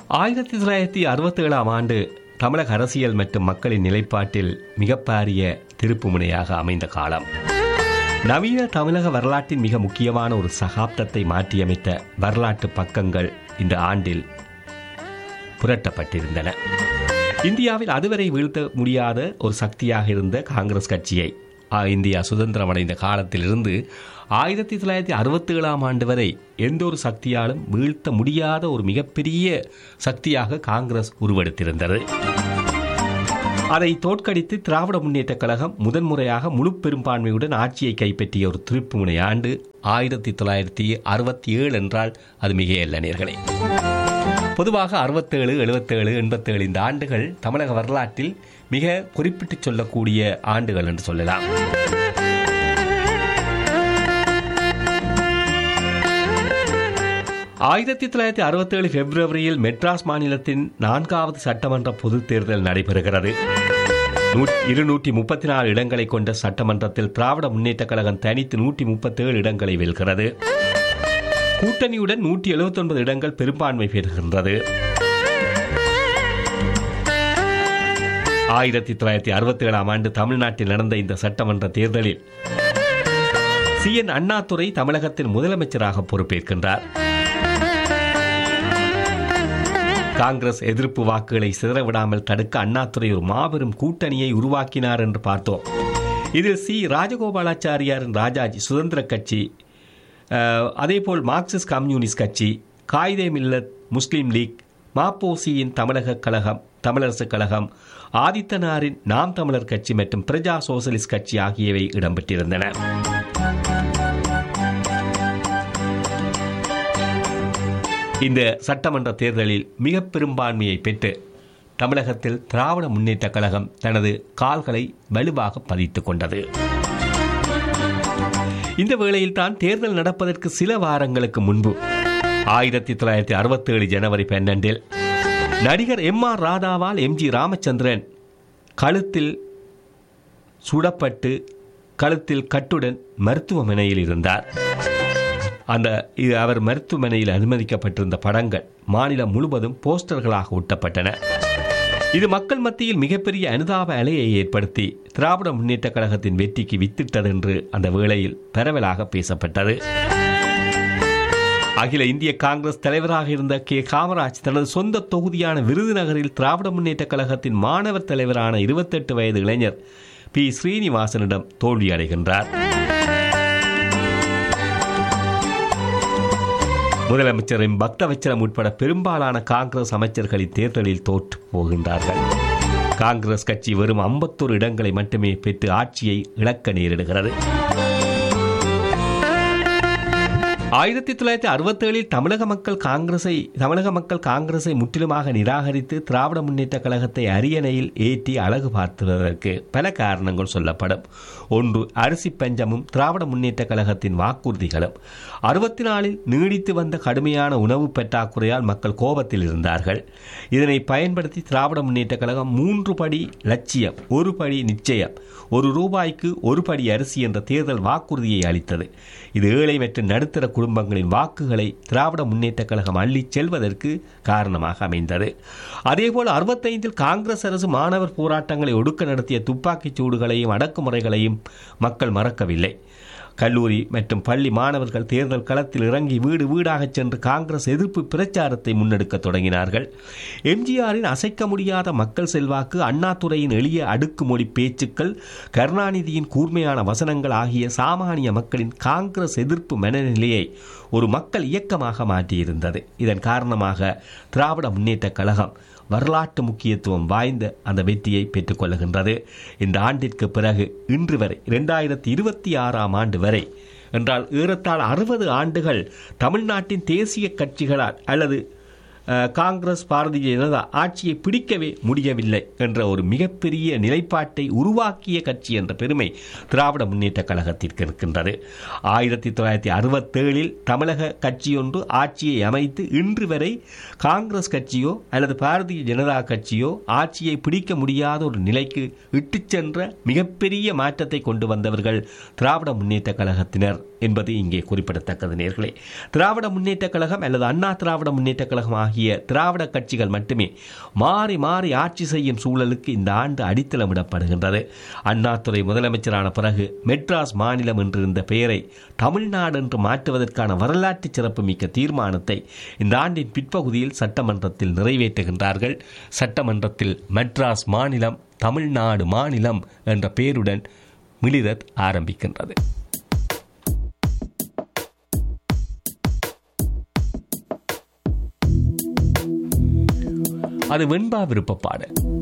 ஆயிரத்தி தொள்ளாயிரத்தி அறுபத்தி ஏழாம் ஆண்டு தமிழக அரசியல் மற்றும் மக்களின் நிலைப்பாட்டில் மிகப்பாரிய திருப்புமுனையாக அமைந்த காலம் நவீன தமிழக வரலாற்றின் மிக முக்கியமான ஒரு சகாப்தத்தை மாற்றியமைத்த வரலாற்று பக்கங்கள் இந்த ஆண்டில் புரட்டப்பட்டிருந்தன இந்தியாவில் அதுவரை வீழ்த்த முடியாத ஒரு சக்தியாக இருந்த காங்கிரஸ் கட்சியை ஆ, இந்தியா சுதந்திரம் அடைந்த காலத்திலிருந்து ஆயிரத்தி தொள்ளாயிரத்தி அறுபத்தி ஏழாம் ஆண்டு வரை எந்த ஒரு சக்தியாலும் வீழ்த்த முடியாத ஒரு மிகப்பெரிய சக்தியாக காங்கிரஸ் உருவெடுத்திருந்தது அதை தோற்கடித்து திராவிட முன்னேற்றக் கழகம் முதன்முறையாக முழு பெரும்பான்மையுடன் ஆட்சியை கைப்பற்றிய ஒரு திருப்புமுனை ஆண்டு ஆயிரத்தி தொள்ளாயிரத்தி அறுபத்தி ஏழு என்றால் அது மிகையல்ல நேர்களே பொதுவாக அறுபத்தேழு எழுபத்தேழு எண்பத்தேழு இந்த ஆண்டுகள் தமிழக வரலாற்றில் மிக குறிப்பிட்டு சொல்லக்கூடிய ஆண்டுகள் என்று சொல்லலாம் ஆயிரத்தி தொள்ளாயிரத்தி அறுபத்தேழு பிப்ரவரியில் மெட்ராஸ் மாநிலத்தின் நான்காவது சட்டமன்ற பொதுத் தேர்தல் நடைபெறுகிறது நூ- இருநூற்றி முப்பத்தி நாலு இடங்களை கொண்ட சட்டமன்றத்தில் திராவிட முன்னேற்றக் கழகம் தனித்து நூற்றி முப்பத்தேழு இடங்களை வெல்கிறது கூட்டணியுடன் நூற்றி எழுபத்தொன்பது இடங்கள் பெரும்பான்மை பெறுகின்றது ஆயிரத்தி தொள்ளாயிரத்தி அறுபத்தி ஏழாம் ஆண்டு தமிழ்நாட்டில் நடந்த இந்த சட்டமன்ற தேர்தலில் சி என் அண்ணாதுரை தமிழகத்தின் முதலமைச்சராக பொறுப்பேற்கின்றார் காங்கிரஸ் எதிர்ப்பு வாக்குகளை சிதறவிடாமல் தடுக்க அண்ணாதுரை ஒரு மாபெரும் கூட்டணியை உருவாக்கினார் என்று பார்த்தோம் இதில் சி ராஜகோபாலாச்சாரியாரின் ராஜாஜி சுதந்திர கட்சி அஹ், அதேபோல் மார்க்சிஸ்ட் கம்யூனிஸ்ட் கட்சி காயிதே மில்லத் முஸ்லீம் லீக் மாப்போசியின் தமிழக கழகம் தமிழரசு கழகம் ஆதித்தனாரின் நாம் தமிழர் கட்சி மற்றும் பிரஜா சோசலிஸ்ட் கட்சி ஆகியவை இடம்பெற்றிருந்தன இந்த சட்டமன்ற தேர்தலில் மிக பெரும்பான்மையை பெற்று தமிழகத்தில் திராவிட முன்னேற்றக் கழகம் தனது கால்களை வலுவாக பதித்துக் கொண்டது இந்த வேளையில் தான் தேர்தல் நடப்பதற்கு சில வாரங்களுக்கு முன்பு ஆயிரத்தி தொள்ளாயிரத்தி அறுபத்தேழு ஜனவரி பன்னெண்டில் நடிகர் எம் ஆர் ராதாவால் எம் ஜி ராமச்சந்திரன் கழுத்தில் சுடப்பட்டு கழுத்தில் கட்டுடன் மருத்துவமனையில் இருந்தார் அந்த இது அவர் மருத்துவமனையில் அனுமதிக்கப்பட்டிருந்த படங்கள் மாநிலம் முழுவதும் போஸ்டர்களாக ஒட்டப்பட்டன இது மக்கள் மத்தியில் மிகப்பெரிய அனுதாப அலையை ஏற்படுத்தி திராவிட முன்னேற்றக் கழகத்தின் வெற்றிக்கு வித்திட்டது என்று அந்த வேளையில் பரவலாக பேசப்பட்டது அகில இந்திய காங்கிரஸ் தலைவராக இருந்த கே காமராஜ் தனது சொந்த தொகுதியான விருதுநகரில் திராவிட முன்னேற்றக் கழகத்தின் மாணவர் தலைவரான இருபத்தெட்டு வயது இளைஞர் பி ஸ்ரீனிவாசனிடம் தோல்வியடைகின்றார் முதலமைச்சரின் பக்தவச்சலம் உட்பட பெரும்பாலான காங்கிரஸ் அமைச்சர்கள் இத்தேர்தலில் தோற்று போகின்றார்கள் காங்கிரஸ் கட்சி வெறும் 51 இடங்களை மட்டுமே பெற்று ஆட்சியை இழக்க நேரிடுகிறது ஆயிரத்தி தொள்ளாயிரத்தி அறுபத்தேழில் தமிழக மக்கள் காங்கிரஸை தமிழக மக்கள் காங்கிரஸை முற்றிலுமாக நிராகரித்து திராவிட முன்னேற்றக் கழகத்தை அரியணையில் ஏற்றி அழகு பார்த்துவதற்கு பல காரணங்கள் சொல்லப்படும் ஒன்று அரிசி பஞ்சமும் திராவிட முன்னேற்றக் கழகத்தின் வாக்குறுதிகளும் அறுபத்தி நாலில் நீடித்து வந்த கடுமையான உணவு பற்றாக்குறையால் மக்கள் கோபத்தில் இருந்தார்கள் இதனை பயன்படுத்தி திராவிட முன்னேற்றக் கழகம் மூன்று படி லட்சியம் ஒரு படி நிச்சயம் ஒரு ரூபாய்க்கு ஒரு படி அரிசி என்ற தேர்தல் வாக்குறுதியை அளித்தது இது ஏழை மற்றும் நடுத்தர குடும்பங்களின் வாக்குகளை திராவிட முன்னேற்றக் கழகம் அள்ளிச் செல்வதற்கு காரணமாக அமைந்தது அதேபோல் அறுபத்தைந்தில் காங்கிரஸ் அரசு மாணவர் போராட்டங்களை ஒடுக்க நடத்திய துப்பாக்கிச் சூடுகளையும் அடக்குமுறைகளையும் மக்கள் மறக்கவில்லை கல்லூரி மற்றும் பள்ளி மாணவர்கள் தேர்தல் களத்தில் இறங்கி வீடு வீடாகச் சென்று காங்கிரஸ் எதிர்ப்பு பிரச்சாரத்தை முன்னெடுக்கத் தொடங்கினார்கள் எம்ஜிஆரின் அசைக்க முடியாத மக்கள் செல்வாக்கு அண்ணாதுரையின் எளிய அடுக்குமொழி பேச்சுக்கள் கருணாநிதியின் கூர்மையான வசனங்கள் ஆகிய சாமானிய மக்களின் காங்கிரஸ் எதிர்ப்பு மனநிலையை ஒரு மக்கள் இயக்கமாக மாற்றியிருந்தது இதன் காரணமாக திராவிட முன்னேற்றக் கழகம் வரலாற்று முக்கியத்துவம் வாய்ந்த அந்த வெற்றியை பெற்றுக்கொள்ளுகின்றது இந்த ஆண்டிற்கு பிறகு இன்று வரை இரண்டாயிரத்தி இருபத்தி ஆறாம் ஆண்டு வரை என்றால் ஏறத்தாழ அறுபது ஆண்டுகள் தமிழ்நாட்டின் தேசிய கட்சிகளால் அல்லது அஹ், காங்கிரஸ் பாரதிய ஜனதா ஆட்சியை பிடிக்கவே முடியவில்லை என்ற ஒரு மிகப்பெரிய நிலைப்பாட்டை உருவாக்கிய கட்சி என்ற பெருமை திராவிட முன்னேற்றக் கழகத்திற்கு இருக்கின்றது ஆயிரத்தி தொள்ளாயிரத்தி அறுபத்தேழில் தமிழக கட்சியொன்று ஆட்சியை அமைத்து இன்று வரை காங்கிரஸ் கட்சியோ அல்லது பாரதிய ஜனதா கட்சியோ ஆட்சியை பிடிக்க முடியாத ஒரு நிலைக்கு இட்டுச் சென்ற மிகப்பெரிய மாற்றத்தை கொண்டு வந்தவர்கள் திராவிட முன்னேற்றக் கழகத்தினர் என்பது இங்கே குறிப்பிடத்தக்கது நேர்களே திராவிட முன்னேற்றக் கழகம் அல்லது அண்ணா திராவிட முன்னேற்றக் கழகம் ஆகிய ஆகிய திராவிட கட்சிகள் மட்டுமே மாறி மாறி ஆட்சி செய்யும் சூழலுக்கு இந்த ஆண்டு அடித்தளமிடப்படுகின்றது அண்ணாதுரை முதலமைச்சரான பிறகு மெட்ராஸ் மாநிலம் என்றிருந்த பெயரை தமிழ்நாடு என்று மாற்றுவதற்கான வரலாற்று சிறப்புமிக்க தீர்மானத்தை இந்த ஆண்டின் பிற்பகுதியில் சட்டமன்றத்தில் நிறைவேற்றுகின்றார்கள் சட்டமன்றத்தில் மெட்ராஸ் மாநிலம் தமிழ்நாடு மாநிலம் என்ற பெயருடன் மிளிரத் ஆரம்பிக்கின்றது அது வெண்பா விருப்ப பாடல்